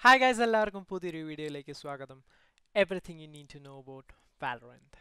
hi guys എല്ലാവർക്കും പുതിയൊരു വീഡിയോയിലേക്ക് സ്വാഗതം everything you need to know about Valorant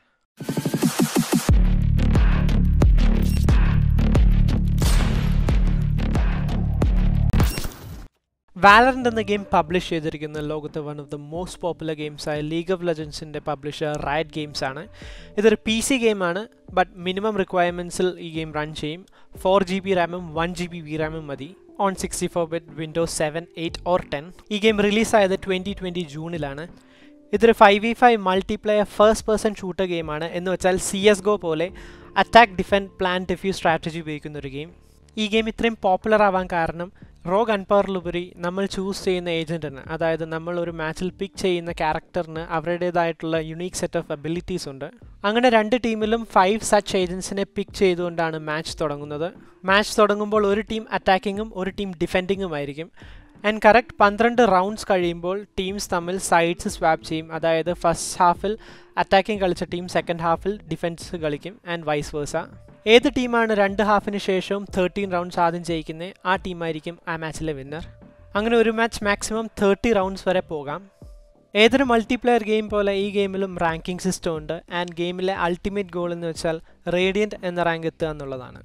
Valorant എന്ന ഗെയിം പബ്ലിഷ് ചെയ്തിരിക്കുന്ന ലോകത്തെ one of the most popular games ആയ ലീഗ് ഓഫ് ലെജൻസിൻ്റെ പബ്ലിഷർ റൈറ്റ് ഗെയിംസ് ആണ് ഇതൊരു പി സി ഗെയിമാണ് ബട്ട് മിനിമം റിക്വയർമെൻറ്റ്സിൽ ഈ ഗെയിം റൺ ചെയ്യും ഫോർ ജി ബി റാമും വൺ ജി ബി വി റാമും മതി on sixty four bit Windows seven eight or ten ഈ ഗെയിം റിലീസായത് ട്വൻറ്റി ട്വൻറ്റി ജൂണിലാണ് ഇതൊരു five V five multiplayer first person shooter ഗെയിമാണ് എന്ന് വെച്ചാൽ സി എസ് ഗോ പോലെ attack defend plan defuse strategy ഉപയോഗിക്കുന്ന ഒരു ഗെയിം ഈ ഗെയിം ഇത്രയും പോപ്പുലർ ആവാൻ കാരണം റോ ഗൺപവറിലുപരി നമ്മൾ ചൂസ് ചെയ്യുന്ന ഏജൻറ്റിന് അതായത് നമ്മൾ ഒരു മാച്ചിൽ പിക്ക് ചെയ്യുന്ന ക്യാരക്ടറിന് അവരുടേതായിട്ടുള്ള യുണീക്ക് സെറ്റ് ഓഫ് അബിലിറ്റീസ് ഉണ്ട് അങ്ങനെ രണ്ട് ടീമിലും ഫൈവ് സച്ച് ഏജൻസിനെ പിക്ക് ചെയ്തുകൊണ്ടാണ് മാച്ച് തുടങ്ങുന്നത് മാച്ച് തുടങ്ങുമ്പോൾ ഒരു ടീം അറ്റാക്കിങ്ങും ഒരു ടീം ഡിഫെൻഡിങ്ങും ആയിരിക്കും ആൻഡ് കറക്റ്റ് പന്ത്രണ്ട് റൗണ്ട്സ് കഴിയുമ്പോൾ ടീംസ് തമ്മിൽ സൈഡ്സ് സ്വാപ്പ് ചെയ്യും അതായത് ഫസ്റ്റ് ഹാഫിൽ അറ്റാക്കിംഗ് കളിച്ച ടീം സെക്കൻഡ് ഹാഫിൽ ഡിഫൻസ് കളിക്കും ആൻഡ് വൈസ് വേഴ്സ ഏത് ടീമാണ് രണ്ട് ഹാഫിന് ശേഷവും തേർട്ടീൻ റൗണ്ട്സ് ആദ്യം ജയിക്കുന്നത് ആ ടീമായിരിക്കും ആ മാച്ചിലെ വിന്നർ അങ്ങനെ ഒരു മാച്ച് മാക്സിമം തേർട്ടി റൗണ്ട്സ് വരെ പോകാം ഏതൊരു മൾട്ടിപ്ലെയർ ഗെയിം പോലെ ഈ ഗെയിമിലും റാങ്കിംഗ് സിസ്റ്റം ഉണ്ട് ആൻഡ് ഗെയിമിലെ അൾട്ടിമേറ്റ് ഗോൾ എന്ന് വെച്ചാൽ റേഡിയൻറ്റ് എന്ന റാങ്ക് എത്തുക എന്നുള്ളതാണ്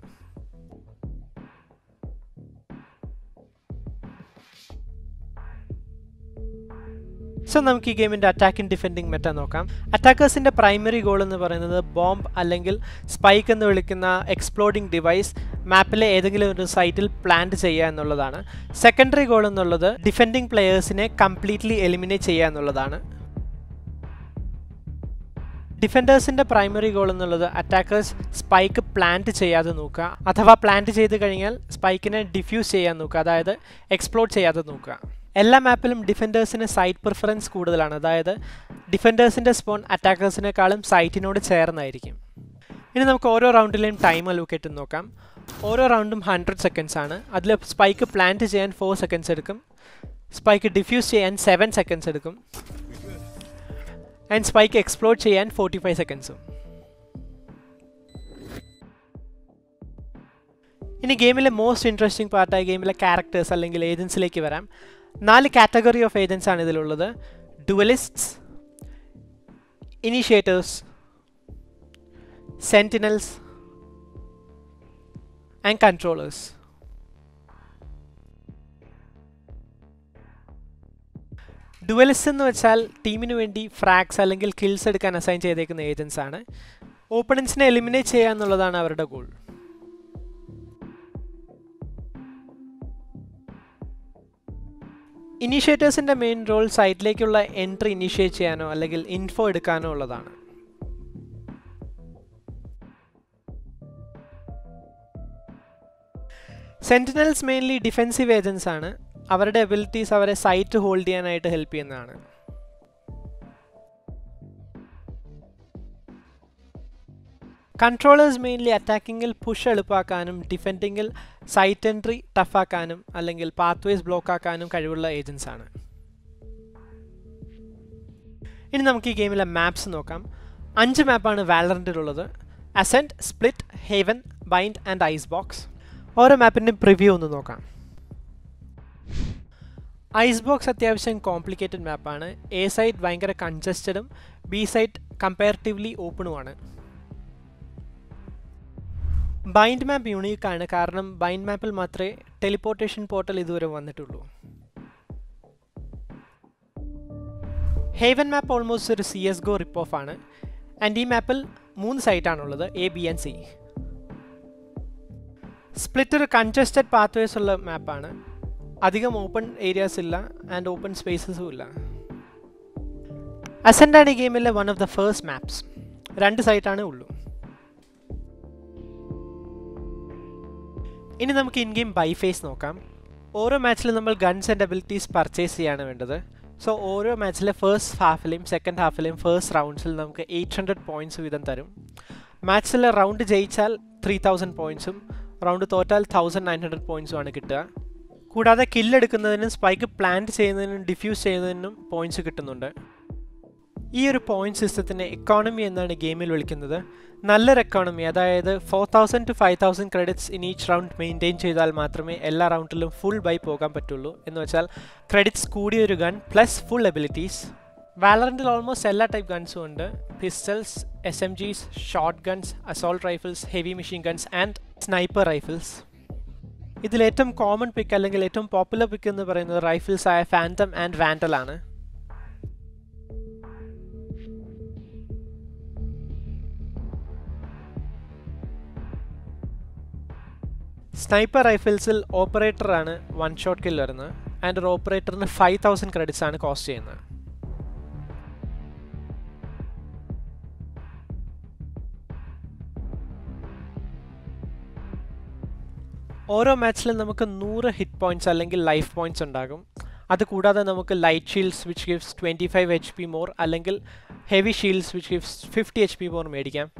സോ നമുക്ക് ഈ ഗെയിമിൻ്റെ അറ്റാക്കിംഗ് ഡിഫെൻഡിങ് മെറ്റ നോക്കാം അറ്റാക്കേഴ്സിൻ്റെ പ്രൈമറി ഗോൾ എന്ന് പറയുന്നത് ബോംബ് അല്ലെങ്കിൽ സ്പൈക്ക് എന്ന് വിളിക്കുന്ന എക്സ്പ്ലോഡിംഗ് ഡിവൈസ് മാപ്പിലെ ഏതെങ്കിലും ഒരു സൈറ്റിൽ പ്ലാന്റ് ചെയ്യുക എന്നുള്ളതാണ് സെക്കൻഡറി ഗോൾ എന്നുള്ളത് ഡിഫെൻഡിങ് പ്ലെയേഴ്സിനെ കംപ്ലീറ്റ്ലി എലിമിനേറ്റ് ചെയ്യുക എന്നുള്ളതാണ് ഡിഫൻഡേഴ്സിൻ്റെ പ്രൈമറി ഗോൾ എന്നുള്ളത് അറ്റാക്കേഴ്സ് സ്പൈക്ക് പ്ലാന്റ് ചെയ്യാതെ നോക്കുക അഥവാ പ്ലാന്റ് ചെയ്ത് കഴിഞ്ഞാൽ സ്പൈക്കിനെ ഡിഫ്യൂസ് ചെയ്യാൻ നോക്കുക അതായത് എക്സ്പ്ലോഡ് ചെയ്യാതെ നോക്കുക എല്ലാ മാപ്പിലും ഡിഫൻഡേഴ്സിന് സൈറ്റ് പ്രിഫറൻസ് കൂടുതലാണ് അതായത് ഡിഫൻഡേഴ്സിൻ്റെ സ്പോൺ അറ്റാക്കേഴ്സിനേക്കാളും സൈറ്റിനോട് ചേർന്നായിരിക്കും ഇനി നമുക്ക് ഓരോ റൗണ്ടിലെയും ടൈം അലോക്കേറ്റ് നോക്കാം ഓരോ റൗണ്ടും ഹൺഡ്രഡ് സെക്കൻഡ്സ് ആണ് അതിൽ സ്പൈക്ക് പ്ലാന്റ് ചെയ്യാൻ ഫോർ സെക്കൻഡ്സ് എടുക്കും സ്പൈക്ക് ഡിഫ്യൂസ് ചെയ്യാൻ സെവൻ സെക്കൻഡ്സ് എടുക്കും ആൻഡ് സ്പൈക്ക് എക്സ്പ്ലോർ ചെയ്യാൻ ഫോർട്ടി ഫൈവ് സെക്കൻഡ്സും ഇനി ഗെയിമിലെ മോസ്റ്റ് ഇൻട്രസ്റ്റിംഗ് പാർട്ടായ ഗെയിമിലെ ക്യാരക്ടേഴ്സ് അല്ലെങ്കിൽ ഏജൻസിലേക്ക് വരാം നാല് കാറ്റഗറി ഓഫ് ഏജൻസ് ആണ് ഇതിലുള്ളത് duelists initiators sentinels and controllers duelist എന്ന് വെച്ചാൽ ടീമിന് വേണ്ടി ഫ്രാക്സ് അല്ലെങ്കിൽ കിൽസ് എടുക്കാൻ അസൈൻ ചെയ്തേക്കുന്ന ഏജൻസ് ആണ് ഓപ്പണൻസിനെ എലിമിനേറ്റ് ചെയ്യുക എന്നുള്ളതാണ് അവരുടെ ഗോൾ ഇനീഷ്യേറ്റേഴ്സിൻ്റെ മെയിൻ റോൾ സൈറ്റിലേക്കുള്ള എൻട്രി ഇനീഷ്യേറ്റ് ചെയ്യാനോ അല്ലെങ്കിൽ ഇൻഫോ എടുക്കാനോ ഉള്ളതാണ് സെൻറ്റിനൽസ് മെയിൻലി ഡിഫെൻസീവ് ഏജൻസ് ആണ് അവരുടെ എബിലിറ്റീസ് അവരെ സൈറ്റ് ഹോൾഡ് ചെയ്യാനായിട്ട് ഹെൽപ്പ് ചെയ്യുന്നതാണ് കൺട്രോളേഴ്സ് മെയിൻലി അറ്റാക്കിങ്ങിൽ പുഷ് എളുപ്പാക്കാനും ഡിഫെൻഡിങ്ങിൽ സൈറ്റ് എൻട്രി ടഫാക്കാനും അല്ലെങ്കിൽ പാത്വേസ് ബ്ലോക്ക് ആക്കാനും കഴിവുള്ള ഏജൻസ് ആണ് ഇനി നമുക്ക് ഈ ഗെയിമിലെ മാപ്സ് നോക്കാം അഞ്ച് മാപ്പാണ് വാലറൻറ്റിലുള്ളത് Ascent Split Haven Bind and Icebox ഓരോ മാപ്പിൻ്റെയും പ്രിവ്യൂ ഒന്ന് നോക്കാം ഐസ് ബോക്സ് അത്യാവശ്യം കോംപ്ലിക്കേറ്റഡ് മാപ്പാണ് എ സൈഡ് ഭയങ്കര കൺജസ്റ്റഡും ബി സൈഡ് കമ്പാരിറ്റീവ്ലി ഓപ്പണുമാണ് ബൈൻഡ് മാപ്പ് യുണീക്കാണ് കാരണം ബൈൻഡ് മാപ്പിൽ മാത്രമേ ടെലിപ്പോർട്ടേഷൻ പോർട്ടൽ ഇതുവരെ വന്നിട്ടുള്ളൂ ഹേവൻ മാപ്പ് ഓൾമോസ്റ്റ് ഒരു C S GO rip off ആണ് ആൻഡ് ഈ മാപ്പിൽ മൂന്ന് സൈറ്റാണുള്ളത് A B and C Split ഒരു കൺജസ്റ്റഡ് പാത്വേസ് ഉള്ള മാപ്പാണ് അധികം ഓപ്പൺ ഏരിയാസ് ഇല്ല ആൻഡ് ഓപ്പൺ സ്പേസസും ഇല്ല അസെൻഡാണ് ഈ ഗെയിമിലെ one of the first maps രണ്ട് സൈറ്റാണ് ഉള്ളൂ ഇനി നമുക്ക് ഇൻ ഗെയിം ബൈ ഫേസ് നോക്കാം ഓരോ മാച്ചിലും നമ്മൾ ഗൺസ് ആൻഡ് അബിലിറ്റീസ് പർച്ചേസ് ചെയ്യാണ് വേണ്ടത് സോ ഓരോ മാച്ചിലെ ഫസ്റ്റ് ഹാഫിലെയും സെക്കൻഡ് ഹാഫിലെയും ഫസ്റ്റ് റൗണ്ട്സിൽ നമുക്ക് എയ്റ്റ് ഹൺഡ്രഡ് പോയിൻറ്റ്സ് വീതം തരും മാച്ചിലെ റൗണ്ട് ജയിച്ചാൽ ത്രീ തൗസൻഡ് പോയിൻറ്റ്സും റൗണ്ട് തോറ്റാൽ തൗസൻഡ് നയൻ ഹൺഡ്രഡ് പോയിൻറ്റ്സും ആണ് കിട്ടുക കൂടാതെ കില്ലെടുക്കുന്നതിനും സ്പൈക്ക് പ്ലാന്റ് ചെയ്യുന്നതിനും ഡിഫ്യൂസ് ചെയ്യുന്നതിനും പോയിൻറ്റ്സ് കിട്ടുന്നുണ്ട് ഈ ഒരു പോയിന്റ് സിസ്റ്റത്തിനെ എക്കോണമി എന്നാണ് ഗെയിമിൽ വിളിക്കുന്നത് നല്ലൊരു എക്കോണമി അതായത് four thousand to five thousand credits in each round maintain ചെയ്താൽ മാത്രമേ എല്ലാ റൗണ്ടിലും ഫുൾ ബൈ പോകാൻ പറ്റുള്ളൂ എന്ന് വെച്ചാൽ ക്രെഡിറ്റ്സ് കൂടിയൊരു ഗൺ പ്ലസ് ഫുൾ എബിലിറ്റീസ് വാലറൻറ്റിൽ ഓൾമോസ്റ്റ് എല്ലാ ടൈപ്പ് ഗൺസും ഉണ്ട് pistols S M Gs short guns assault rifles heavy machine guns and sniper rifles ഇതിൽ ഏറ്റവും കോമൺ പിക്ക് അല്ലെങ്കിൽ ഏറ്റവും പോപ്പുലർ പിക്ക് എന്ന് പറയുന്നത് റൈഫിൾസ് ആയ ഫാൻറ്റം ആൻഡ് വാൻഡൽ ആണ് സ്നൈപ്പർ റൈഫിൾസിൽ ഓപ്പറേറ്ററാണ് വൺ ഷോട്ട് കിൽ വരുന്നത് ആൻഡ് ഒരു ഓപ്പറേറ്ററിന് ഫൈവ് തൗസൻഡ് ക്രെഡിറ്റ്സ് ആണ് കോസ്റ്റ് ചെയ്യുന്നത് ഓരോ മാച്ചിലും നമുക്ക് നൂറ് ഹിറ്റ് പോയിന്റ്സ് അല്ലെങ്കിൽ ലൈഫ് പോയിന്റ്സ് ഉണ്ടാകും അതുകൂടാതെ നമുക്ക് light shields which gives twenty five H P more അല്ലെങ്കിൽ heavy shields which gives fifty H P more മേടിക്കാം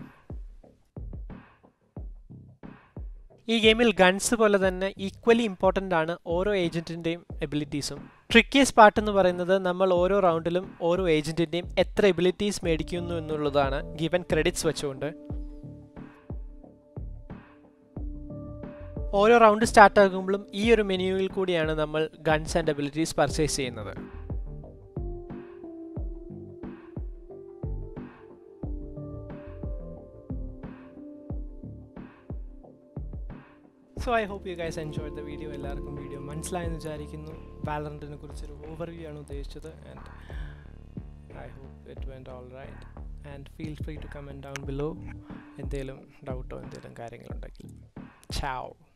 ഈ ഗെയിമിൽ ഗൺസ് പോലെ തന്നെ ഈക്വലി ഇമ്പോർട്ടൻ്റ് ആണ് ഓരോ ഏജൻറ്റിൻ്റെയും എബിലിറ്റീസും ട്രിക്കിയസ് പാർട്ട് എന്ന് പറയുന്നത് നമ്മൾ ഓരോ റൗണ്ടിലും ഓരോ ഏജൻറ്റിൻ്റെയും എത്ര എബിലിറ്റീസ് മേടിക്കുന്നു എന്നുള്ളതാണ് ഗിവൻ ക്രെഡിറ്റ്സ് വെച്ചുകൊണ്ട് ഓരോ റൗണ്ട് സ്റ്റാർട്ട് ആകുമ്പോഴും ഈ ഒരു മെനുവിൽ കൂടിയാണ് നമ്മൾ ഗൺസ് ആൻഡ് എബിലിറ്റീസ് പർച്ചേസ് ചെയ്യുന്നത് so I hope you guys enjoy the video എല്ലാവർക്കും വീഡിയോ മനസ്സിലായെന്ന് വിചാരിക്കുന്നു വാലറൻറ്റിനെ കുറിച്ചൊരു ഓവർവ്യൂ ആണ് ഉദ്ദേശിച്ചത് and I hope it went all right and feel free to comment down below എന്തെങ്കിലും ഡൗട്ടോ എന്തെങ്കിലും കാര്യങ്ങളുണ്ടെങ്കിൽ ചാവ്